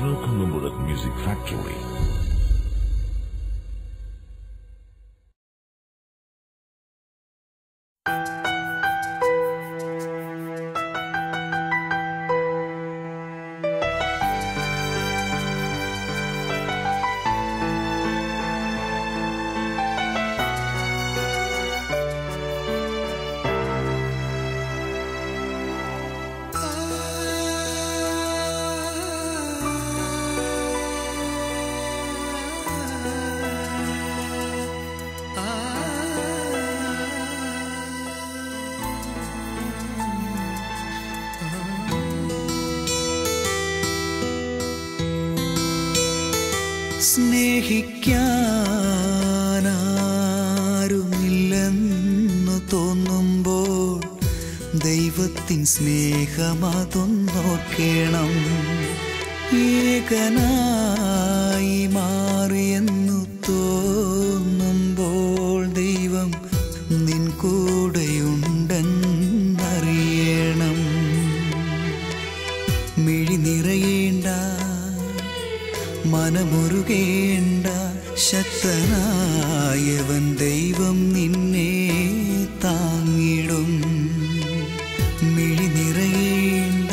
Tino Kunumburat Music Factory. സ്നേഹിക്കാനാരുമില്ലെന്നു തോന്നുമ്പോൾ ദൈവത്തിൻ സ്നേഹമതൊന്നോർക്കണം ഏകനായി മാറിയെന്നു തോന്നുമ്പോൾ ദൈവം നിൻ കൂടെയുണ്ടെന്നറിയണം മിഴി നിറയേണ്ട മനമുരുകേണ്ട ശക്തനായവൻ ദൈവം നിന്നെ താങ്ങിടും മിഴി നിറയേണ്ട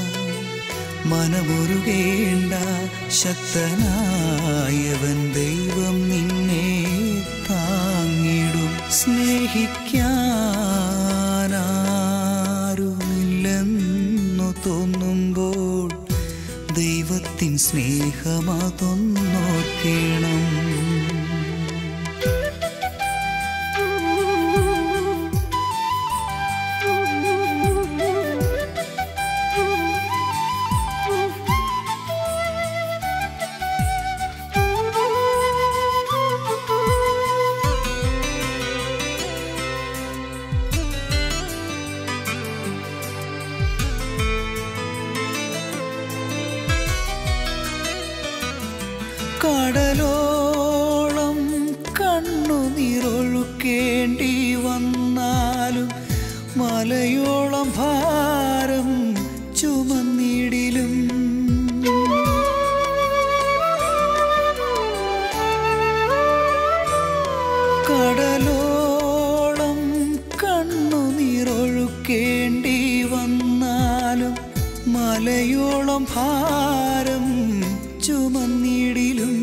മനമുരുകേണ്ട ശക്തനായവൻ ദൈവം നിന്നെ താങ്ങിടും സ്നേഹിക്കാനാരുമില്ലെന്നു തോന്നുമ്പോൾ ദൈവത്തിൻ സ്നേഹമതൊന്നോർക്കണം കടലോളം കണ്ണുനീരൊഴുക്കേണ്ടി വന്നാലും മലയോളം ഭാരം ചുമന്നിടിലും കടലോളം കണ്ണുനീരൊഴുക്കേണ്ടി വന്നാലും മലയോളം ഭാരം ചുമന്നിടിലും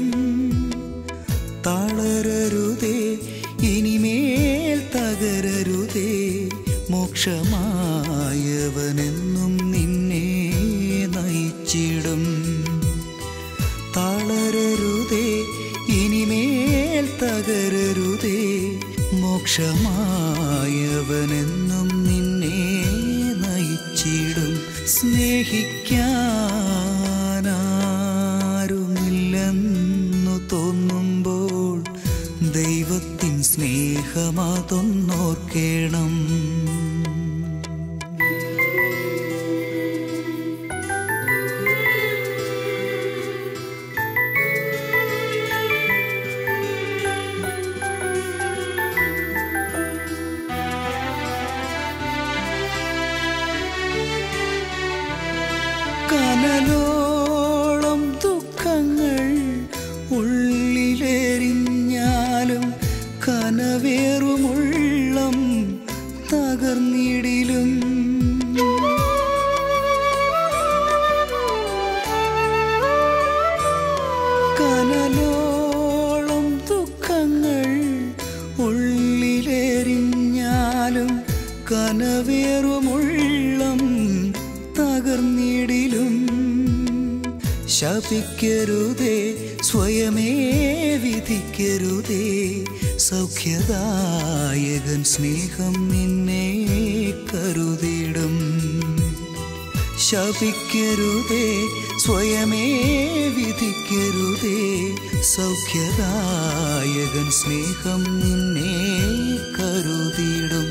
തളരരുതേ ഇനിമേൽ തകരരുതേ മോക്ഷമായവനെന്നും നിന്നെ നയിച്ചിടും തളരരുതേ ഇനിമേൽ തകരരുതേ മോക്ഷമായവനെന്നും നിന്നെ നയിച്ചിടും സ്നേഹിക്കാനാരുമില്ലെന്നു തോന്നുമ്പോൾ ദൈവത്തിൻ സ്നേഹമതൊന്നോർക്കണം കനലോളം ദുഃഖങ്ങൾ ഉള്ളിലെരിഞ്ഞാലും കനവേറുമുള്ളം തകർന്നിടിലും കനലോളം ദുഃഖങ്ങൾ ഉള്ളിലെരിഞ്ഞാലും കനവേറുമുള്ളം തകർന്നിടിലും ശപിക്കരുതേ സ്വയമേ വിധിക്കരുതേ സൗഖ്യദായകൻ സ്നേഹം നിന്നെ കരുതിടും ശപിക്കരുതേ സ്വയമേ വിധിക്കരുതേ സൗഖ്യദായകൻ സ്നേഹം നിന്നെ കരുതിടും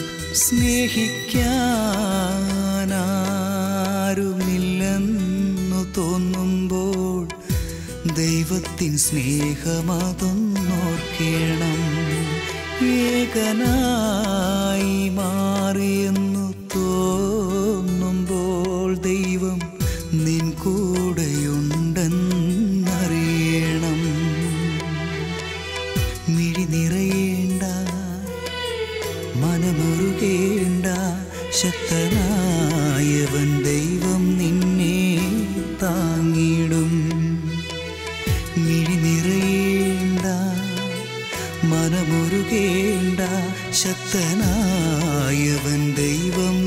സ്നേഹിക്കാനാരുമില്ലെന്നു തോന്നുമ്പോൾ ദൈവത്തിൻ സ്നേഹമതൊന്നോർക്കണം ഏകനായി മാറിയെന്നു തോന്നുമ്പോൾ ദൈവം നിൻ കൂടെയുണ്ടെന്ന് മിഴി നിറയേണ്ട മനമുരുകേണ്ട ശക്തനായവൻ ദൈവം